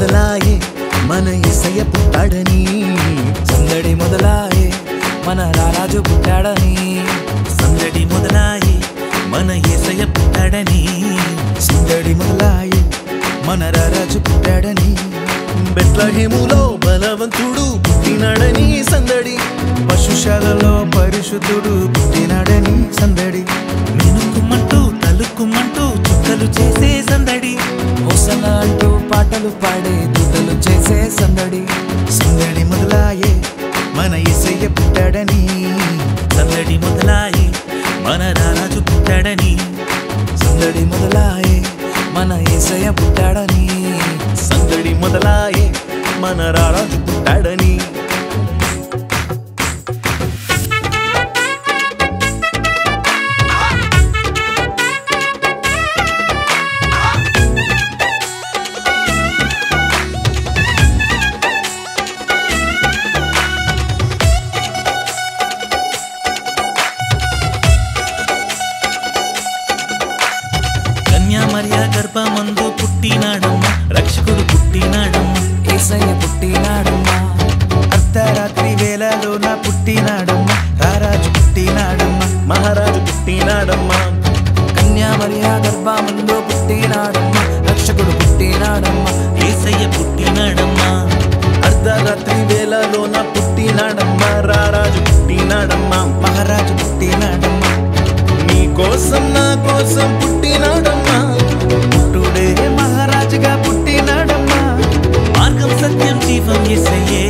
మొదలాయే మన ఇసయ్య పుట్టాడని సందడి మొదలాయే మన రారాజు పుట్టాడని సందడి మొదలాయి మన ఏసయ్య పుట్టాడని సందడి మొదలాయే మన రారాజు పుట్టాడని బెత్లహేములో బలవంతుడు పుట్టినాడని సందడి పశుశాలలో పరిశుద్ధుడు పుట్టినాడని సందడి మినుకుమంటూ తలుక్కుమంటూ చుక్కలు చేసే సందడి హోసన అంటూ పాటలు పాడే దూతలు చేసే సందడి సందడి మొదలాయే మన ఇసయ్య పుట్టాడని సందడి మొదలాయి మన రారాజు పుట్టాడని సందడి మొదలాయే మన ఏసయ్య పుట్టాడని సందడి మొదలాయే మన రారాజు పుట్టాడని కన్యామర్య గర్భమందు పుట్టినాడమ్మ రక్షకుడు పుట్టినాడమ్మ ఏసయ్య పుట్టినాడమ్మా అర్ధరాత్రి వేళలోన పుట్టినాడమ్మ రారాజు పుట్టినాడమ్మ మహారాజు పుట్టినాడమ్మ కన్యామర్య గర్భమందు పుట్టినాడమ్మా రక్షకుడు పుట్టినాడమ్మా ఏసయ్య పుట్టినాడమ్మ అర్ధరాత్రి వేళలోన పుట్టినాడమ్మ రారాజు పుట్టినాడమ్మ మహారాజు పుట్టినాడమ్మ నీ కోసం నా కోసం పుట్టినాడమ్మ పుట్టుడే మహారాజుగా పుట్టినాడమ్మ మార్గం సత్యం జీవం ఏసయ్యే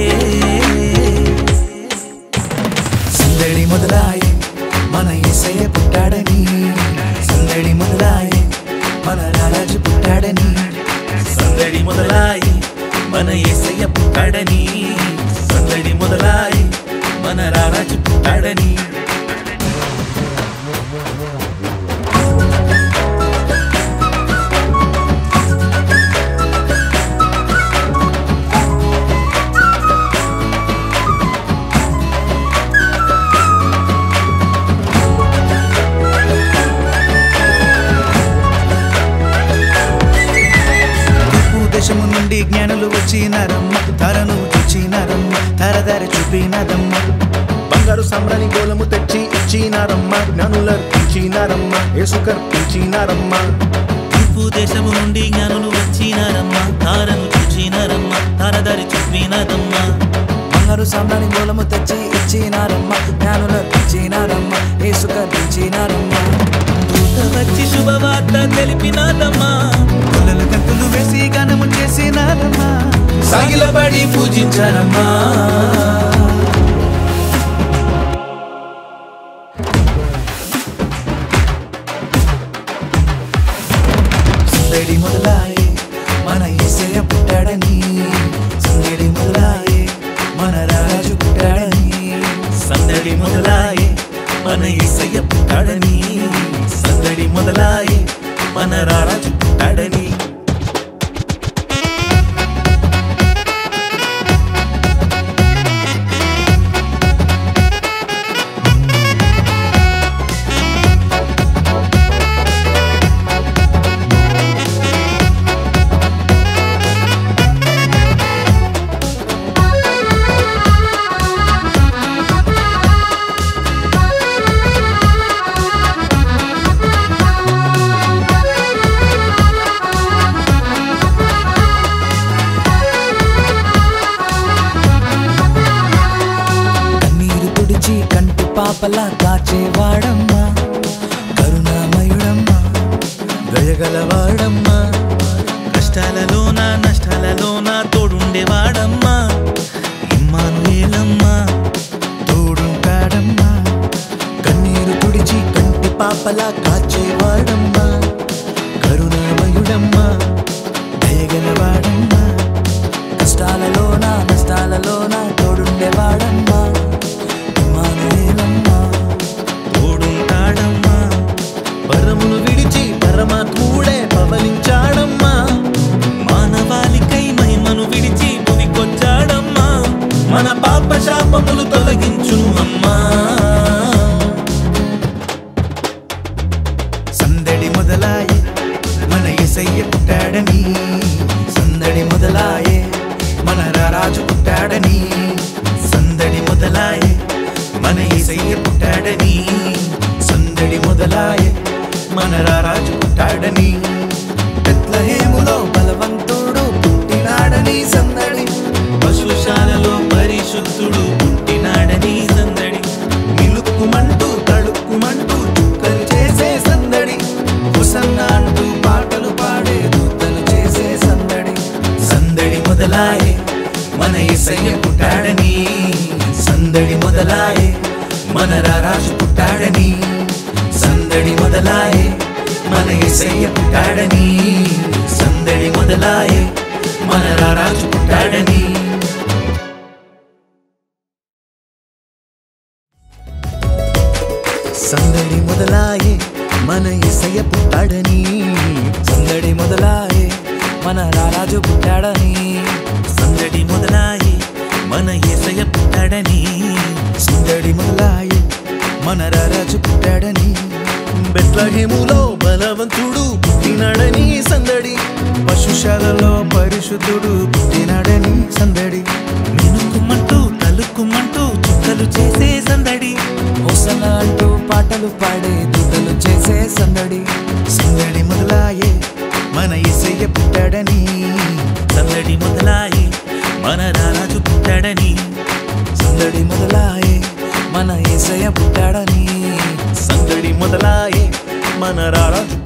సందడి మొదలాయే మన ఏసయ్య పుట్టాడని సందడి మొదలాయే మన రారాజు పుట్టాడని సందడి మొదలాయి మన ఏసయ్య పుట్టాడని సందడి మొదలాయి మన రారాజు పుట్టాడని తూర్పు దేశము నుండి జ్ఞానులు వచ్చినారమ్మ తరను చూచినారమ్మ తరదారి చూపినారమ్మ బంగారు సాంబ్రాణి గోలము తెచ్చి ఇచ్చినారమ్మ జ్ఞానులర్పించినారమ్మ యేసు కర్పించినారమ్మ తూర్పు దేశము నుండి జ్ఞానులు వచ్చినారమ్మ తారను చూచినారమ్మ తారదారి చూపినారమ్మ బంగారు సామ్రాణి మూలము తెచ్చి ఇచ్చినారమ్మ జ్ఞానులు ఇచ్చినారమ్మ ఏసు కర్పించినారమ్మ దూత వచ్చి శుభవార్త తెలిపినాదమ్మా కొలలు గంతులు వేసి గానము చేసినారమ్మ సాగిలపడి పూజించారమ్మా సందడి మొదలాయే మన ఏసయ్య పుట్టాడని సందడి మొదలాయే మన రాజు పుట్టాడని సందడి మొదలాయి మన ఏసయ్య పుట్టాడని సందడి మొదలాయి మన రారాజు పుట్టాడని కన్నీరు తుడిచి కంటి పాపలా కాచేవాడమ్మా కరుణామయుడమ్మా దయగలవాడమ్మా కష్టాలలోన నష్టాలలోన తోడుండేవాడమ్మా ఇమ్మానుయేలమ్మా తోడుంటాడమ్మా కన్నీరు తుడిచి కంటి పాపలా కాచేవాడమ్మా కరుణామయుడమ్మా దయగలవాడమ్మా కష్టాలలోన నష్టాలలోన తోడుండేవాడమ్మా ఇమ్మానుయేలమ్మా తోడుంటాడమ్మా పరమును విడిచి పరమాత్ముడే పవలించాడమ్మా మానవాళికై మహిమను విడిచి భువికొచ్చాడమ్మా మన పాప శాపములు తొలగించు అమ్మా సందడి మొదలాయి మన ఎసయ్య పుట్టాడని సందడి మొదలాయి మన రారాజు పుట్టాడని బెత్లహేములో బలవంతుడు పుట్టినాడని సందడి పశుశాలలో పరిశుద్ధుడు పుట్టినాడని సందడి మిలుక్కుమంటూ తడుక్కుమంటూ చుక్కలు చేసే సందడి హుసన్న అంటూ పాటలు పాడే దూతలు చేసే సందడి సందడి మొదలాయే మన ఇసయ్య పుట్టాడని సందడి మొదలాయే మన రారాజు పుట్టాడని సందడి మొదలాయే మన ఇసయ్య పుట్టాడని సందడి మొదలాయే మన రారాజు పుట్టాడని సందడి మొదలాయే మన ఇసయ్య పుట్టాడని సందడి మొదలాయే మన రారాజు పుట్టాడని సందడి మొదలాయి మన ఏసయ్య పుట్టాడని సందడి మొదలాయే మన రారాజు పుట్టాడని బెత్లహేములో బలవంతుడు పుట్టినాడని సందడి పశుశాలలో పరిశుద్ధుడు పుట్టినాడని సందడి మినుకుమంటూ తలుక్కుమంటూ చుక్కలు చేసే సందడి హోసన అంటూ పాటలు పాడే దూతలు చేసే సందడి సందడి మొదలాయే మన ఇసయ్య పుట్టాడని సందడి మొదలాయి మన రారాజు పుట్టాడని సందడి మొదలాయే మన ఏసయ్య పుట్టాడని సందడి మొదలాయే మన రారాజు